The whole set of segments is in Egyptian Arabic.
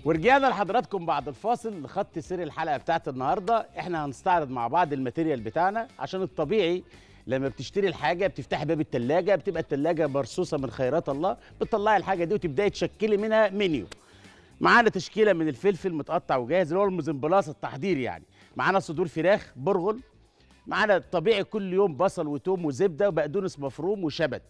ورجعنا لحضراتكم بعد الفاصل لخط سير الحلقه بتاعت النهارده احنا هنستعرض مع بعض الماتيريال بتاعنا عشان الطبيعي لما بتشتري الحاجه بتفتحي باب التلاجة بتبقى التلاجة مرصوصه من خيرات الله بتطلعي الحاجه دي وتبداي تشكلي منها منيو معانا تشكيله من الفلفل متقطع وجاهز اللي هو المزمبلاص التحضير يعني معانا صدور فراخ برغل معانا طبيعي كل يوم بصل وتوم وزبده وبقدونس مفروم وشبت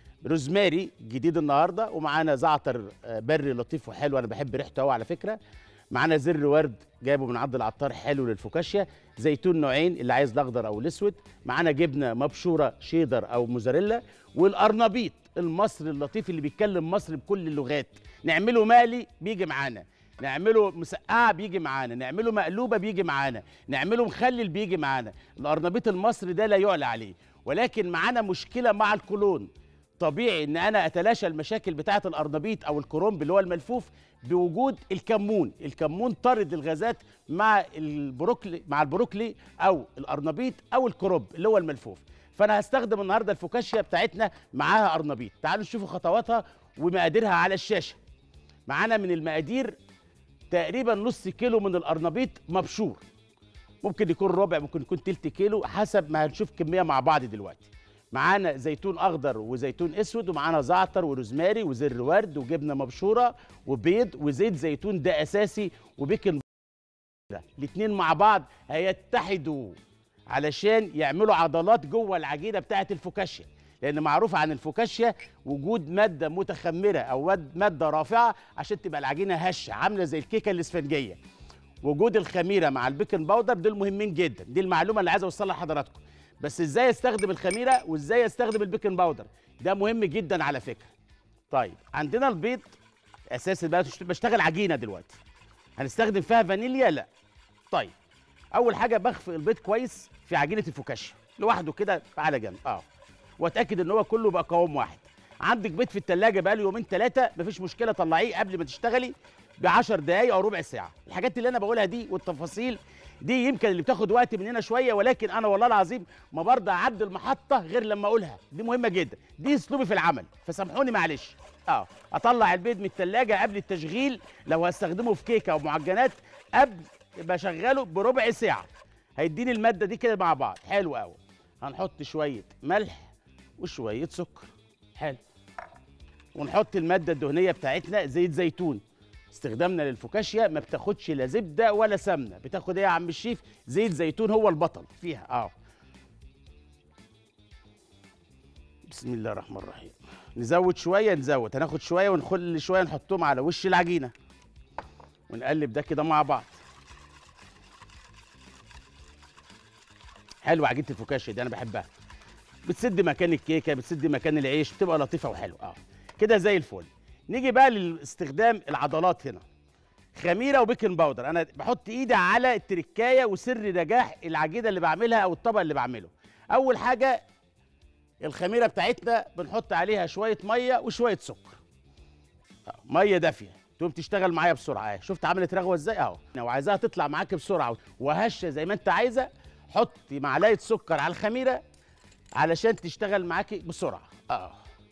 روزماري جديد النهارده ومعانا زعتر آه، بري لطيف وحلو انا بحب ريحته قوي على فكره معانا زر ورد جايبه من عبد العطار حلو للفوكاشيا زيتون نوعين اللي عايز الاخضر او الاسود معانا جبنه مبشوره شيدر او موزاريلا والقرنبيط المصري اللطيف اللي بيتكلم مصري بكل اللغات نعمله مقلي بيجي معانا نعمله مسقعه بيجي معانا نعمله مقلوبه بيجي معانا نعمله مخلل بيجي معانا القرنبيط المصري ده لا يعلى عليه ولكن معانا مشكله مع الكولون طبيعي ان انا اتلاشى المشاكل بتاعه القرنبيط او الكرنب اللي هو الملفوف بوجود الكمون الكمون طارد الغازات مع البروكلي مع البروكلي او القرنبيط او الكرنب اللي هو الملفوف فانا هستخدم النهارده الفوكاشيا بتاعتنا معاها قرنبيط تعالوا نشوفوا خطواتها ومقاديرها على الشاشه معانا من المقادير تقريبا نص كيلو من القرنبيط مبشور ممكن يكون ربع ممكن يكون تلت كيلو حسب ما هنشوف كميه مع بعض دلوقتي معانا زيتون اخضر وزيتون اسود ومعانا زعتر وروزماري وزر ورد وجبنه مبشوره وبيض وزيت زيتون ده اساسي وبيكنج الاثنين مع بعض هيتحدوا علشان يعملوا عضلات جوه العجينه بتاعه الفوكاشيا لان معروف عن الفوكاشيا وجود ماده متخمره او ماد- ماده رافعه عشان تبقى العجينه هشه عامله زي الكيكه الاسفنجيه وجود الخميره مع البيكنج باودر دول مهمين جدا دي المعلومه اللي عايز اوصلها لحضراتكم بس ازاي استخدم الخميره وازاي استخدم البيكنج باودر ده مهم جدا على فكره طيب عندنا البيض اساسي بقى بشتغل عجينه دلوقتي هنستخدم فيها فانيليا لا طيب اول حاجه بخفق البيض كويس في عجينه الفوكاشيا لوحده كده على جنب اه واتاكد ان هو كله بقى قوام واحد عندك بيض في التلاجة بقاله يومين ثلاثه مفيش مشكله طلعيه قبل ما تشتغلي ب 10 دقايق او ربع ساعه الحاجات اللي انا بقولها دي والتفاصيل دي يمكن اللي بتاخد وقت مننا شويه ولكن انا والله العظيم ما برضى اعدي المحطه غير لما اقولها دي مهمه جدا دي اسلوبي في العمل فسامحوني معلش اه اطلع البيض من التلاجة قبل التشغيل لو هستخدمه في كيكه او معجنات قبل بشغله بربع ساعه هيديني الماده دي كده مع بعض حلو قوي هنحط شويه ملح وشويه سكر حلو ونحط الماده الدهنيه بتاعتنا زيت زيتون استخدامنا للفوكاشيا ما بتاخدش لا زبده ولا سمنه بتاخد ايه يا عم الشيف زيت زيتون هو البطل فيها اه بسم الله الرحمن الرحيم نزود شويه نزود هناخد شويه ونخل شويه نحطهم على وش العجينه ونقلب ده كده مع بعض حلوه عجينه الفوكاشيا دي انا بحبها بتسد مكان الكيكه بتسد مكان العيش بتبقى لطيفه وحلوه اه كده زي الفل نيجي بقى لاستخدام العضلات هنا خميره وبيكنج باودر انا بحط ايدي على التركايه وسر نجاح العجينه اللي بعملها او الطبق اللي بعمله اول حاجه الخميره بتاعتنا بنحط عليها شويه ميه وشويه سكر آه، ميه دافيه تقوم تشتغل معايا بسرعه اهي شفت عملت رغوه ازاي اهو لو عايزاها تطلع معاك بسرعه وهشه زي ما انت عايزه حطي معلقه سكر على الخميره علشان تشتغل معاكي بسرعه اه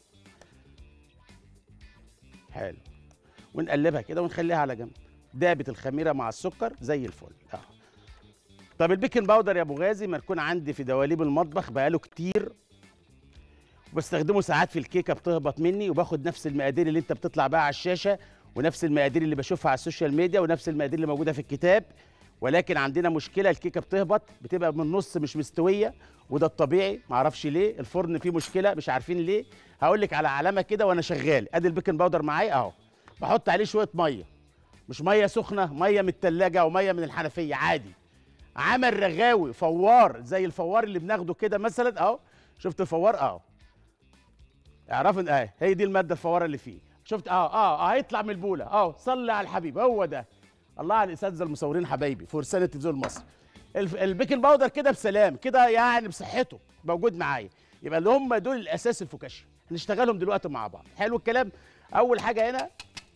حلو ونقلبها كده ونخليها على جنب دابت الخميره مع السكر زي الفل اه طب البيكنج باودر يا ابو غازي مركون عندي في دواليب المطبخ بقاله كتير وبستخدمه ساعات في الكيكه بتهبط مني وباخد نفس المقادير اللي انت بتطلع بقى على الشاشه ونفس المقادير اللي بشوفها على السوشيال ميديا ونفس المقادير اللي موجوده في الكتاب ولكن عندنا مشكله الكيكه بتهبط بتبقى من النص مش مستويه وده الطبيعي معرفش ليه الفرن فيه مشكله مش عارفين ليه هقول لك على علامه كده وانا شغال ادي البيكنج باودر معايا اهو بحط عليه شويه ميه مش ميه سخنه ميه من التلاجة او ميه من الحنفيه عادي عمل رغاوي فوار زي الفوار اللي بناخده كده مثلا اهو شفت الفوار اهو اعرفوا ان اهي هي دي الماده الفواره اللي فيه شفت اه اه اه هيطلع من البوله اه صلي على الحبيب هو ده الله على الاساتذه المصورين حبايبي فرسان التلفزيون المصري الف- البيكنج باودر كده بسلام كده يعني بصحته موجود معايا يبقى اللي هم دول الاساس الفوكاشيا هنشتغلهم دلوقتي مع بعض حلو الكلام اول حاجه هنا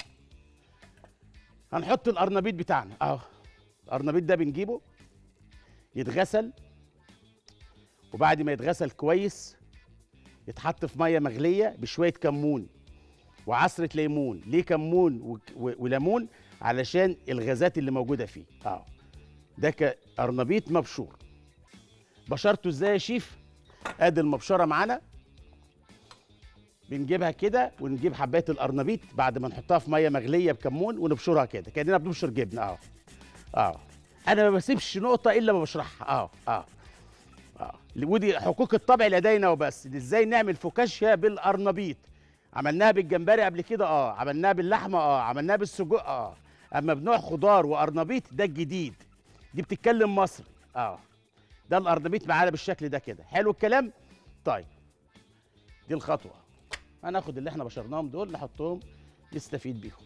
هنحط القرنبيط بتاعنا اهو القرنبيط ده بنجيبه يتغسل وبعد ما يتغسل كويس يتحط في ميه مغليه بشويه كمون وعصره ليمون ليه كمون و- و- وليمون علشان الغازات اللي موجوده فيه اه ده كقرنبيط مبشور بشرته ازاي يا شيف ادي المبشره معانا بنجيبها كده ونجيب حبايه القرنبيط بعد ما نحطها في ميه مغليه بكمون ونبشرها كده كاننا بنبشر جبنه اه اه انا ما بسيبش نقطه الا ما بشرحها اه اه اه ودي حقوق الطبع لدينا وبس دي ازاي نعمل فوكاشيا بالقرنبيط عملناها بالجمبري قبل كده اه عملناها باللحمه اه عملناها بالسجق اه اما بنوع خضار وقرنبيط ده الجديد دي بتتكلم مصري اه ده القرنبيط معانا بالشكل ده كده حلو الكلام طيب دي الخطوه هناخد اللي احنا بشرناهم دول نحطهم نستفيد بيهم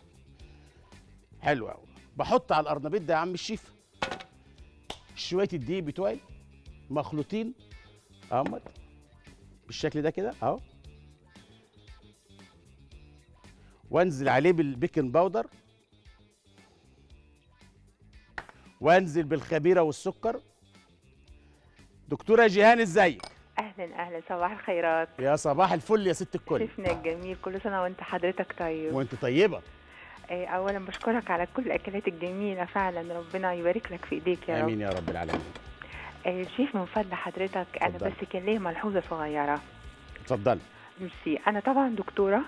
حلو قوي بحط على القرنبيط ده يا عم الشيف شويه الدقيق بتوعي مخلوطين اهمت بالشكل ده كده اهو وانزل عليه بالبيكنج باودر وانزل بالخميره والسكر دكتوره جيهان ازيك اهلا اهلا صباح الخيرات يا صباح الفل يا ست الكل شيفنا الجميل كل سنه وانت حضرتك طيب وانت طيبه آه، اولا بشكرك على كل الاكلات الجميله فعلا ربنا يبارك لك في ايديك يا رب امين يا رب العالمين آه، شيف من فضل حضرتك انا اتفضل. بس كان ليا ملحوظه صغيره اتفضلي ميرسي انا طبعا دكتوره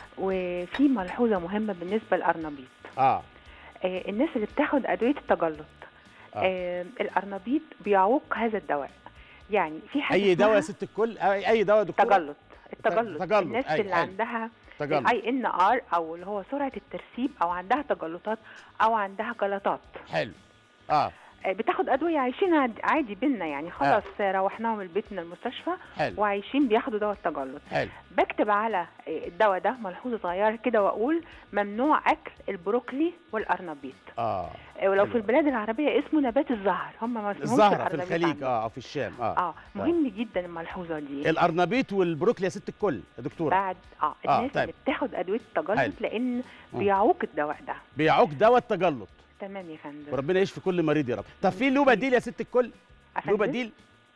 وفي ملحوظه مهمه بالنسبه للقرنبيط اه آه، الناس اللي بتاخد ادويه التجلط آه. آه. القرنبيط بيعوق هذا الدواء يعني في حاجه اي دواء يا اسمها ست الكل اي أي دواء يا دكتوره تجلط التجلط تجلط، الناس أيوة، اللي أيوة. عندها تجلط اي ان ار او اللي هو سرعه الترسيب او عندها تجلطات او عندها جلطات حلو اه آه، بتاخد ادويه عايشين عاد- عادي بينا يعني خلاص روحناهم البيت من المستشفى حلو وعايشين بياخدوا دواء التجلط حلو بكتب على آه، الدواء ده ملحوظه صغيره كده واقول ممنوع اكل البروكلي والقرنبيط اه آه، ولو حلو. في البلاد العربيه اسمه نبات الزهر هم ما اسمهمش الزهره في القرنبيط الخليج عندهم. اه او في الشام اه اه مهم جدا الملحوظه دي القرنبيط والبروكلي يا ست الكل يا دكتوره بعد اه آه، الناس طيب. اللي بتاخد ادويه حلو. التجلط لان مم. بيعوق الدواء ده بيعوق دواء التجلط تمام يا فندم وربنا يشفي كل مريض يا رب طب في له بديل يا ست الكل له أفندم؟ بديل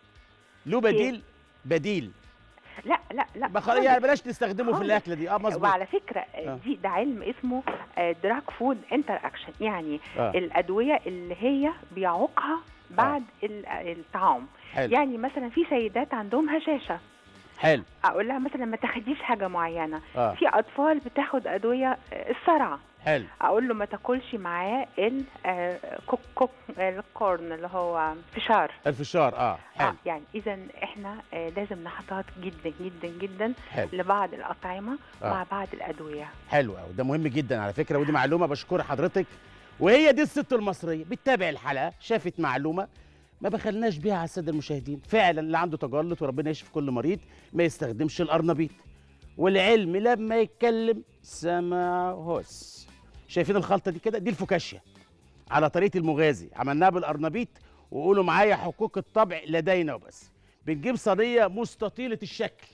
له بديل بديل لا لا لا بخ... خالص. يعني بلاش نستخدمه في خالص. الاكله دي اه مظبوط وعلى فكره آه. آه. دي ده علم اسمه دراج فود انتر اكشن يعني آه. الادويه اللي هي بيعوقها بعد ال- الطعام حلو يعني مثلا في سيدات عندهم هشاشه حلو اقول لها مثلا ما تاخديش حاجه معينه اه في اطفال بتاخد ادويه آه، الصرع حلو اقول له ما تاكلش معاه الكوك كوك الكورن اللي هو فشار الفشار اه حلو اه يعني اذا احنا آه لازم نحتاط جدا جدا جدا حلو لبعض الاطعمه آه. مع بعض الادويه حلو قوي ده مهم جدا على فكره ودي معلومه بشكر حضرتك وهي دي الست المصريه بتتابع الحلقه شافت معلومه ما بخلناش بيها على الساده المشاهدين فعلا اللي عنده تجلط وربنا يشفي كل مريض ما يستخدمش القرنبيط والعلم لما يتكلم سمع هس شايفين الخلطه دي كده دي الفوكاشيا على طريقه المغازي عملناها بالقرنبيط وقولوا معايا حقوق الطبع لدينا وبس بنجيب صينيه مستطيله الشكل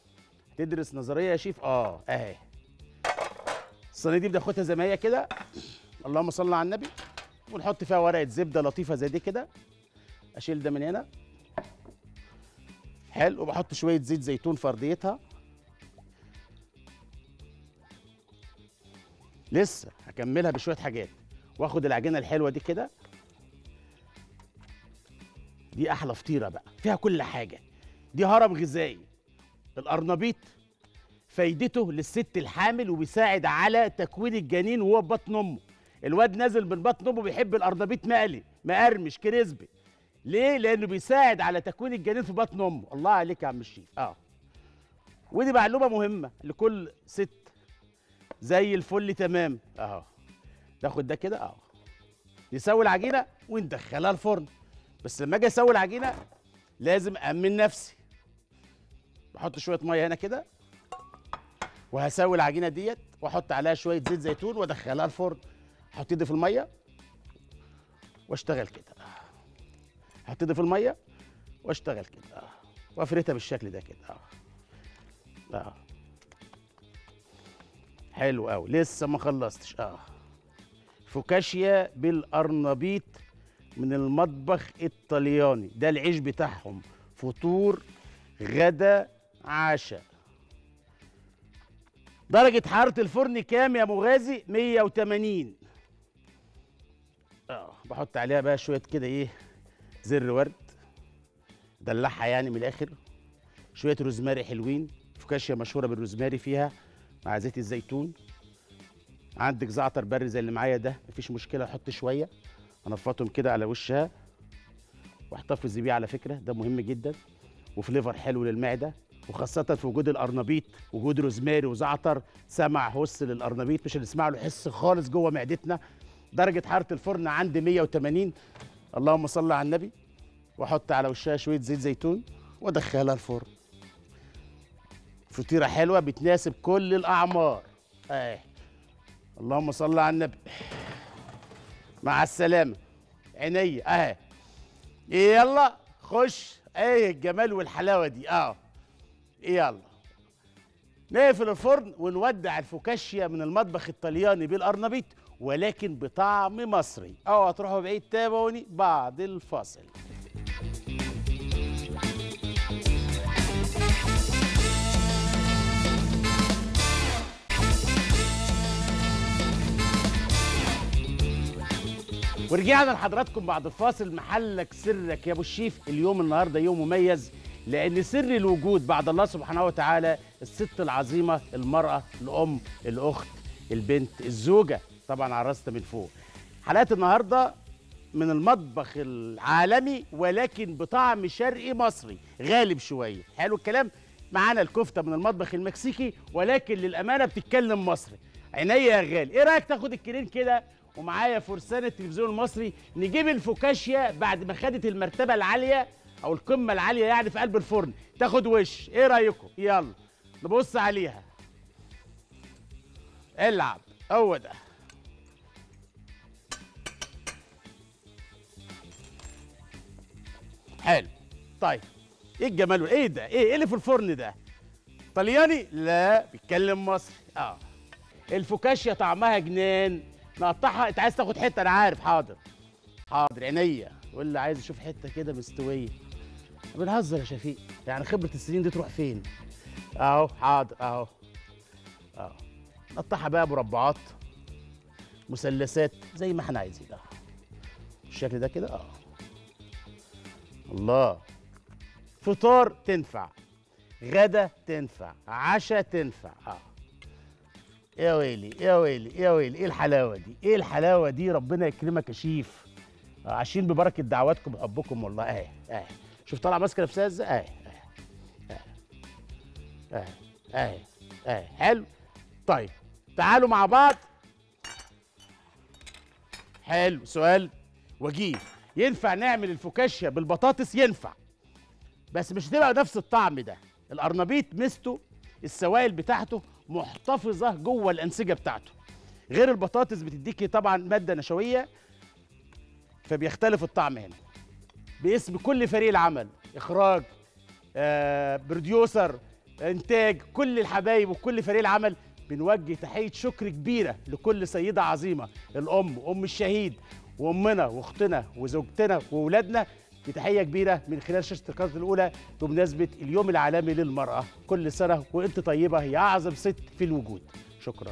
تدرس نظريه يا شيف اه اهي الصينيه دي بناخدها زي ما هي كده اللهم صل على النبي ونحط فيها ورقه زبده لطيفه زي دي كده اشيل ده من هنا حلو وبحط شويه زيت زيتون في ارضيتها لسه هكملها بشويه حاجات واخد العجينه الحلوه دي كده دي احلى فطيره بقى فيها كل حاجه دي هرم غذائي القرنبيط فايدته للست الحامل وبيساعد على تكوين الجنين وهو في بطن امه الواد نازل من بطن امه بيحب القرنبيط مقلي مقرمش كريسبي ليه لانه بيساعد على تكوين الجنين في بطن امه الله عليك يا عم الشيف اه ودي معلومه مهمه لكل ست زي الفل تمام اهو تاخد ده كده اهو نسوي العجينه وندخلها الفرن بس لما اجي اسوي العجينه لازم امن نفسي بحط شويه ميه هنا كده وهسوي العجينه ديت واحط عليها شويه زيت زيتون وادخلها الفرن احط ايدي في الميه واشتغل كده احط ايدي في الميه واشتغل كده آه. وافردها بالشكل ده كده اه اه حلو قوي لسه ما خلصتش اه فوكاشيا بالقرنبيط من المطبخ الطلياني ده العيش بتاعهم فطور غدا عشاء درجة حرارة الفرن كام يا مغازي؟ 180 اه بحط عليها بقى شويه كده ايه زر ورد دلعها يعني من الاخر شويه روزماري حلوين فوكاشيا مشهوره بالروزماري فيها مع زيت الزيتون عندك زعتر بري زي اللي معايا ده مفيش مشكله احط شويه انفضهم كده على وشها واحتفظي بيه على فكره ده مهم جدا وفليفر حلو للمعده وخاصة في وجود القرنبيط وجود روزماري وزعتر سمع هس للقرنبيط مش هنسمع له حس خالص جوه معدتنا درجة حرارة الفرن عندي 180 اللهم صل على النبي واحط على وشها شوية زيت زيتون وادخلها الفرن فطيرة حلوة بتناسب كل الأعمار اهي اللهم صل على النبي مع السلامة عينيا اهي يلا خش ايه الجمال والحلاوة دي اه يلا نقفل الفرن ونودع الفوكاشيا من المطبخ الطلياني بالقرنبيط ولكن بطعم مصري اوعى تروحوا بعيد تابعوني بعد الفاصل ورجعنا لحضراتكم بعد الفاصل محلك سرك يا ابو الشيف اليوم النهارده يوم مميز لان سر الوجود بعد الله سبحانه وتعالى الست العظيمه المراه الام الاخت البنت الزوجه طبعا على راسنا من فوق حلقه النهارده من المطبخ العالمي ولكن بطعم شرقي مصري غالب شويه حلو الكلام معانا الكفته من المطبخ المكسيكي ولكن للامانه بتتكلم مصري عينيا يا غالي ايه رايك تاخد الكرين كده ومعايا فرسان التلفزيون المصري نجيب الفوكاشيا بعد ما خدت المرتبه العاليه او القمه العاليه يعني في قلب الفرن تاخد وش ايه رايكم يلا نبص عليها العب هو ده حلو طيب ايه الجمال ايه ده ايه ايه اللي في الفرن ده طلياني لا بيتكلم مصري اه الفوكاشيا طعمها جنان نقطعها انت عايز تاخد حته انا عارف حاضر حاضر عينيا واللي عايز يشوف حته كده مستويه بنهزر يا شفيق يعني خبره السنين دي تروح فين اهو حاضر اهو اهو نقطعها بقى مربعات مثلثات زي ما احنا عايزين اهو بالشكل ده كده اه الله فطار تنفع غدا تنفع عشاء تنفع اه يا ويلي يا ويلي يا ويلي ايه الحلاوه دي ايه الحلاوه دي ربنا يكرمك يا شيف آه، عايشين ببركه دعواتكم وحبكم والله اهي اهي شوف طالعه ماسكه نفسها ازاي اهي اهي اهي اهي اهي حلو طيب تعالوا مع بعض حلو سؤال وجيه ينفع نعمل الفوكاشيا بالبطاطس ينفع بس مش هتبقى نفس الطعم ده القرنبيط ميزته السوائل بتاعته محتفظه جوه الانسجه بتاعته غير البطاطس بتديكي طبعا ماده نشويه فبيختلف الطعم هنا باسم كل فريق العمل اخراج آه بروديوسر انتاج كل الحبايب وكل فريق العمل بنوجه تحيه شكر كبيره لكل سيده عظيمه الام ام الشهيد وامنا واختنا وزوجتنا واولادنا بتحيه كبيره من خلال شاشه القناه الاولى بمناسبه اليوم العالمي للمراه كل سنه وانت طيبه يا اعظم ست في الوجود شكرا